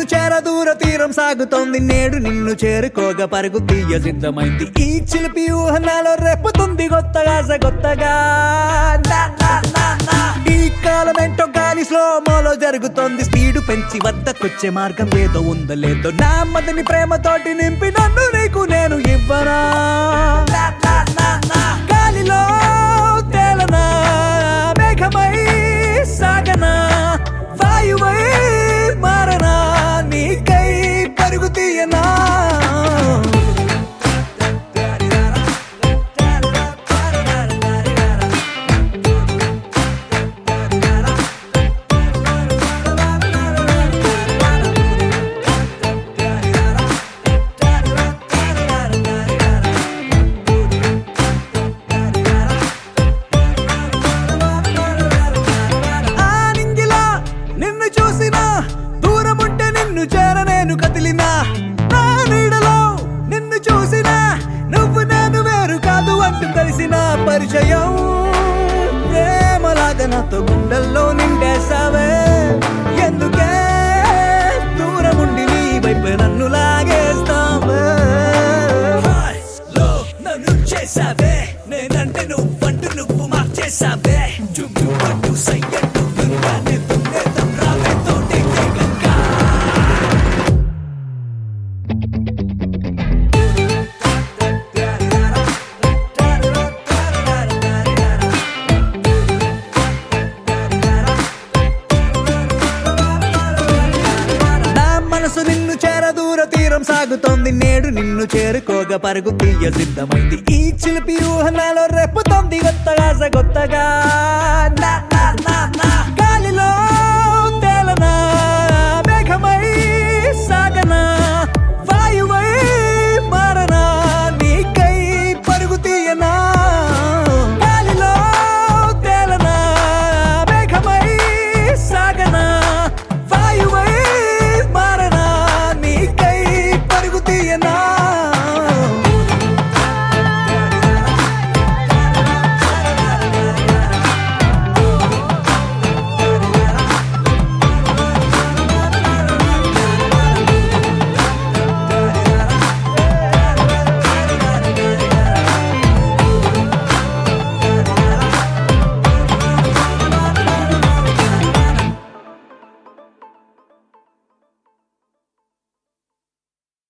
నిన్ను చేర దూర తీరం సాగుతోంది నేడు నిన్ను చేరుకోగా పరుగు తీయ సిద్ధమైంది ఈ చిలిపి ఊహనాలో రేపుతుంది కొత్తగా కొత్తగా నా, నా, నా, నా. ఈ కాలం ఏంటో గాలి స్లో మోలో జరుగుతోంది స్పీడ్ పెంచి వద్దకొచ్చే మార్గం ఏదో ఉందో లేదో నా మదని ప్రేమతోటి నింపి నన్ను నీకు నేను ఇవ్వనా నా, నా, నా, నా. గాలిలో తేలనా మేఘమై సాగనా వాయువై మారనా నీకై పరుగు తీయనా ఆ నింగిలా నిన్ను చూసినా దూరం ఉంటే నిన్ను చేర నేను కదిలినా నా నీడలో నిన్ను చూసినా నువ్వు నేను వేరు కాదు అంటూ కలిసిన పరిచయం ప్రేమలాగా నాతో గుండెల్లో నిండేసావే ఎందుకే దూరం ఉండి నీ వైపు నన్ను లాగేస్తావే నన్ను చేసావే నేనంటే నువ్వంటూ నువ్వు మార్చేసావే చుట్టూ పట్టు సయ్యట్టు దుర్గాన్ని దున్నేతం రావే తోటి కేకంగా నా మనసు నిన్ను చేర దూర తీరం సాగుతోంది నేడు నిన్ను చేరుకోగా పరుగు తీయ సిద్ధమైంది ఈ చిలిపి ఊహనాలో రేపుతోంది కొత్తగా కొత్తగా నా, నా, నా, నా.